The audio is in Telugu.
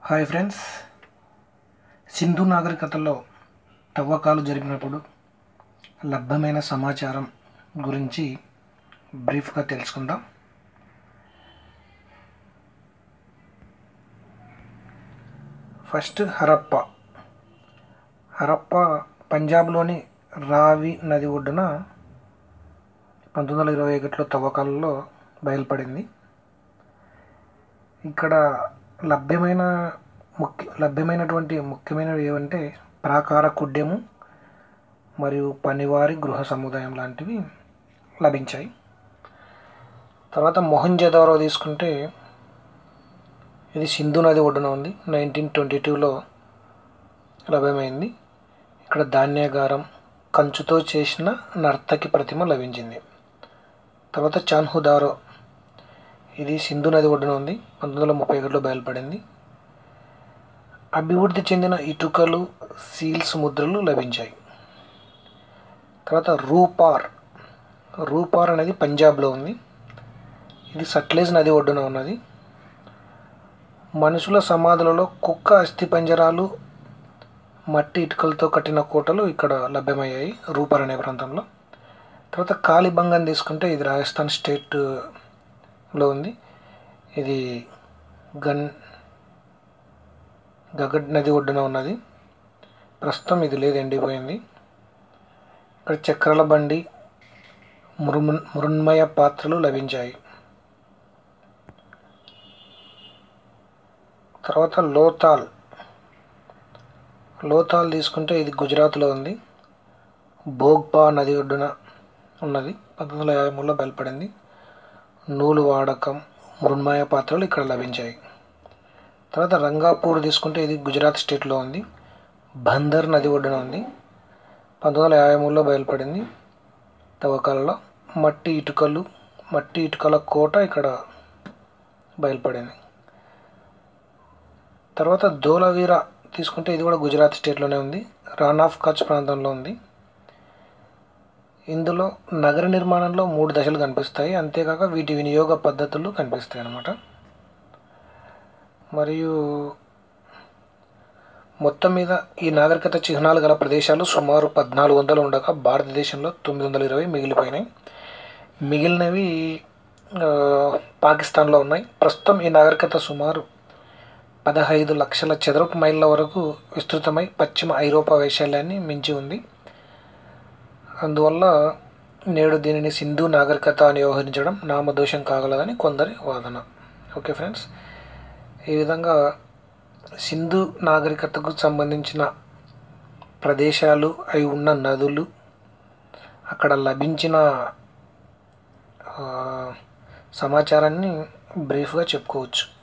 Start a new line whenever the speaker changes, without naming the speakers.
హాయ్ ఫ్రెండ్స్ సింధు నాగరికతలో తవ్వకాలు జరిపినప్పుడు లభ్యమైన సమాచారం గురించి బ్రీఫ్గా తెలుసుకుందాం ఫస్ట్ హరప్ప హరప్ప పంజాబ్లోని రావి నది ఒడ్డున పంతొమ్మిది వందల ఇరవై ఒకటిలో తవ్వకాలలో బయలుపడింది ఇక్కడ లభ్యమైన ముఖ్య లభ్యమైనటువంటి ముఖ్యమైనవి ఏవంటే ప్రాకార కుడ్యము మరియు పనివారి గృహ సముదాయం లాంటివి లభించాయి తర్వాత మొహంజదారో తీసుకుంటే ఇది సింధు నది ఒడ్డున ఉంది నైన్టీన్ ట్వంటీ టూలో లభ్యమైంది ఇక్కడ ధాన్యాగారం కంచుతో చేసిన నర్తకి ప్రతిమ లభించింది తర్వాత చాన్హుదారో ఇది సింధు నది ఒడ్డున ఉంది పంతొమ్మిది వందల ముప్పై ఒకటిలో బయలుపడింది అభివృద్ధి చెందిన ఇటుకలు సీల్స్ ముద్రలు లభించాయి తర్వాత రూపార్ రూపార్ అనేది పంజాబ్లో ఉంది ఇది సట్లేజ్ నది ఒడ్డున ఉన్నది మనుషుల సమాధులలో కుక్క అస్థిపంజరాలు మట్టి ఇటుకలతో కట్టిన కోటలు ఇక్కడ లభ్యమయ్యాయి రూపార్ అనే ప్రాంతంలో తర్వాత కాలిబంగం తీసుకుంటే ఇది రాజస్థాన్ స్టేట్లో ఉంది ఇది గన్ గగడ్ నది ఒడ్డున ఉన్నది ప్రస్తుతం ఇది లేదు ఎండిపోయింది ఇక్కడ చక్రాల బండి మృన్ మృన్మయ పాత్రలు లభించాయి తర్వాత లోతాల్ లోతాల్ తీసుకుంటే ఇది గుజరాత్లో ఉంది భోగ్పా నది ఒడ్డున ఉన్నది పంతొమ్మిది వందల యాభై మూడులో బయలుపడింది నూలు వాడకం మృన్మయ పాత్రలు ఇక్కడ లభించాయి తర్వాత రంగాపూర్ తీసుకుంటే ఇది గుజరాత్ స్టేట్లో ఉంది బందర్ నది ఒడ్డున ఉంది పంతొమ్మిది వందల యాభై మూడులో బయలుపడింది తవ్వకాలలో మట్టి ఇటుకలు మట్టి ఇటుకల కోట ఇక్కడ బయలుపడింది తర్వాత ధోలవీర తీసుకుంటే ఇది కూడా గుజరాత్ స్టేట్లోనే ఉంది రాన్ ఆఫ్ కచ్ ప్రాంతంలో ఉంది ఇందులో నగర నిర్మాణంలో మూడు దశలు కనిపిస్తాయి అంతేకాక వీటి వినియోగ పద్ధతులు కనిపిస్తాయి అన్నమాట మరియు మొత్తం మీద ఈ నాగరికత చిహ్నాలు గల ప్రదేశాలు సుమారు పద్నాలుగు వందలు ఉండగా భారతదేశంలో తొమ్మిది వందల ఇరవై మిగిలిపోయినాయి మిగిలినవి పాకిస్తాన్లో ఉన్నాయి ప్రస్తుతం ఈ నాగరికత సుమారు పదహైదు లక్షల చదరపు మైళ్ళ వరకు విస్తృతమై పశ్చిమ ఐరోపా వైశాల్యాన్ని మించి ఉంది అందువల్ల నేడు దీనిని సింధు నాగరికత అని వ్యవహరించడం నామదోషం కాగలదని కొందరి వాదన ఓకే ఫ్రెండ్స్ ఈ విధంగా సింధు నాగరికతకు సంబంధించిన ప్రదేశాలు అవి ఉన్న నదులు అక్కడ లభించిన సమాచారాన్ని బ్రీఫ్గా చెప్పుకోవచ్చు